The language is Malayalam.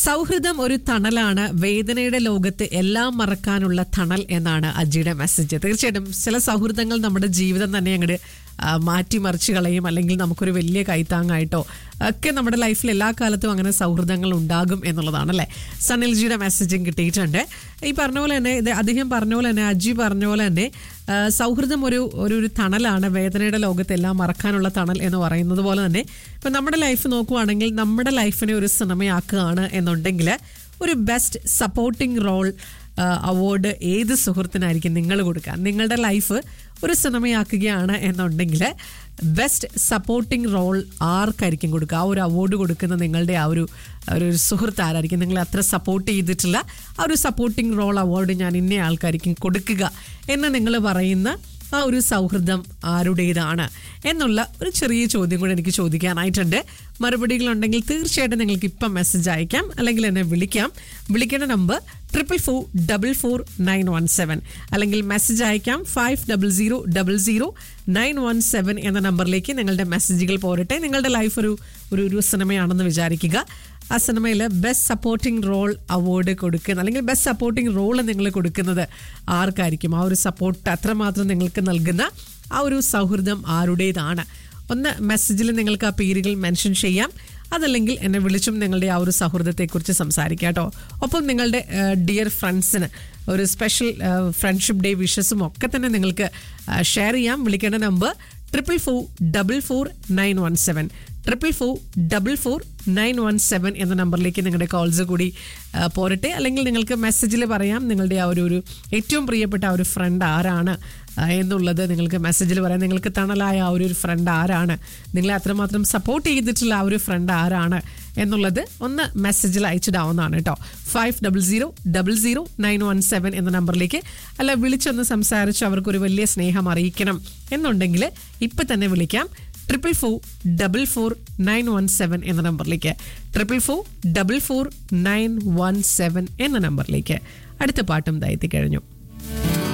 സൗഹൃദം ഒരു തണലാണ് വേദനയുടെ ലോകത്ത് എല്ലാം മറക്കാനുള്ള തണൽ എന്നാണ് അജിയുടെ മെസ്സേജ് തീർച്ചയായിട്ടും ചില സൗഹൃദങ്ങൾ നമ്മുടെ ജീവിതം തന്നെ അങ്ങോട്ട് മാറ്റിമറിച്ച് കളയും അല്ലെങ്കിൽ നമുക്കൊരു വലിയ കൈത്താങ്ങായിട്ടോ ഒക്കെ നമ്മുടെ ലൈഫിൽ എല്ലാ കാലത്തും അങ്ങനെ സൗഹൃദങ്ങൾ ഉണ്ടാകും എന്നുള്ളതാണ് അല്ലേ സനിൽജിയുടെ മെസ്സേജും കിട്ടിയിട്ടുണ്ട് ഈ പറഞ്ഞ പോലെ തന്നെ ഇത് അദ്ദേഹം പറഞ്ഞ പോലെ തന്നെ അജി പറഞ്ഞ പോലെ തന്നെ ആ, സൗഹൃദം ഒരു ഒരു ഒരു തണലാണ് വേദനയുടെ ലോകത്തെല്ലാം മറക്കാനുള്ള തണൽ എന്ന് പറയുന്നത് പോലെ തന്നെ ഇപ്പം നമ്മുടെ ലൈഫ് നോക്കുവാണെങ്കിൽ നമ്മുടെ ലൈഫിനെ ഒരു സിനിമയാക്കുകയാണ് എന്നുണ്ടെങ്കിൽ ഒരു ബെസ്റ്റ് സപ്പോർട്ടിംഗ് റോൾ അവാർഡ് ഏത് സുഹൃത്തിനായിരിക്കും നിങ്ങൾ കൊടുക്കുക നിങ്ങളുടെ ലൈഫ് ഒരു സിനിമയാക്കുകയാണ് എന്നുണ്ടെങ്കിൽ ബെസ്റ്റ് സപ്പോർട്ടിംഗ് റോൾ ആർക്കായിരിക്കും കൊടുക്കുക ആ ഒരു അവാർഡ് കൊടുക്കുന്ന നിങ്ങളുടെ ആ ഒരു ഒരു സുഹൃത്ത് ആരായിരിക്കും നിങ്ങളെ അത്ര സപ്പോർട്ട് ചെയ്തിട്ടുള്ള ആ ഒരു സപ്പോർട്ടിംഗ് റോൾ അവാർഡ് ഞാൻ ഇന്ന ആൾക്കായിരിക്കും കൊടുക്കുക എന്ന് നിങ്ങൾ പറയുന്ന ആ ഒരു സൗഹൃദം ആരുടേതാണ് എന്നുള്ള ഒരു ചെറിയ ചോദ്യം കൂടെ എനിക്ക് ചോദിക്കാനായിട്ടുണ്ട് മറുപടികളുണ്ടെങ്കിൽ തീർച്ചയായിട്ടും നിങ്ങൾക്ക് ഇപ്പം മെസ്സേജ് അയക്കാം അല്ലെങ്കിൽ എന്നെ വിളിക്കാം വിളിക്കേണ്ട number triple four double four nine one seven അല്ലെങ്കിൽ മെസ്സേജ് അയക്കാം five double zero double zero nine one seven എന്ന നമ്പറിലേക്ക് നിങ്ങളുടെ മെസ്സേജുകൾ പോരട്ടെ നിങ്ങളുടെ ലൈഫ് ഒരു ഒരു ഒരു സിനിമയാണെന്ന് വിചാരിക്കുക ആ സിനിമയിൽ ബെസ്റ്റ് സപ്പോർട്ടിംഗ് റോൾ അവാർഡ് കൊടുക്കുന്ന അല്ലെങ്കിൽ ബെസ്റ്റ് സപ്പോർട്ടിംഗ് റോൾ നിങ്ങൾ കൊടുക്കുന്നത് ആർക്കായിരിക്കും ആ ഒരു സപ്പോർട്ട് അത്രമാത്രം നിങ്ങൾക്ക് നൽകുന്ന ആ ഒരു സൗഹൃദം ആരുടേതാണ് ഒന്ന് മെസ്സേജിൽ നിങ്ങൾക്ക് ആ പേരുകൾ മെൻഷൻ ചെയ്യാം അതല്ലെങ്കിൽ എന്നെ വിളിച്ചും നിങ്ങളുടെ ആ ഒരു സൗഹൃദത്തെക്കുറിച്ച് സംസാരിക്കാം കേട്ടോ ഒപ്പം നിങ്ങളുടെ ഡിയർ ഫ്രണ്ട്സിന് ഒരു സ്പെഷ്യൽ ഫ്രണ്ട്ഷിപ്പ് ഡേ വിഷസും ഒക്കെ തന്നെ നിങ്ങൾക്ക് ഷെയർ ചെയ്യാം വിളിക്കേണ്ട number triple four double four nine one seven triple four double four nine one seven എന്ന നമ്പറിലേക്ക് നിങ്ങളുടെ കോൾസ് കൂടി ആ, പോരട്ടെ അല്ലെങ്കിൽ നിങ്ങൾക്ക് മെസ്സേജിൽ പറയാം നിങ്ങളുടെ ആ ഒരു ഒരു ഏറ്റവും പ്രിയപ്പെട്ട ആ ഒരു ഫ്രണ്ട് ആരാണ് ആ, എന്നുള്ളത് നിങ്ങൾക്ക് മെസ്സേജിൽ പറയാം നിങ്ങൾക്ക് തണലായ ആ ഒരു ഫ്രണ്ട് ആരാണ് നിങ്ങളെ അത്രമാത്രം സപ്പോർട്ട് ചെയ്തിട്ടുള്ള ആ ഒരു ഫ്രണ്ട് ആരാണ് എന്നുള്ളത് ഒന്ന് മെസ്സേജിൽ അയച്ചിടാവുന്നതാണ് കേട്ടോ five double zero double zero nine one seven എന്ന നമ്പറിലേക്ക് അല്ല വിളിച്ചൊന്ന് സംസാരിച്ച് അവർക്കൊരു വലിയ സ്നേഹം അറിയിക്കണം എന്നുണ്ടെങ്കിൽ ഇപ്പം തന്നെ വിളിക്കാം triple four double four nine one seven എന്ന നമ്പറിലേക്ക് triple four double four nine one seven എന്ന നമ്പറിലേക്ക് അടുത്ത പാട്ടും ദയത്തി കഴിഞ്ഞു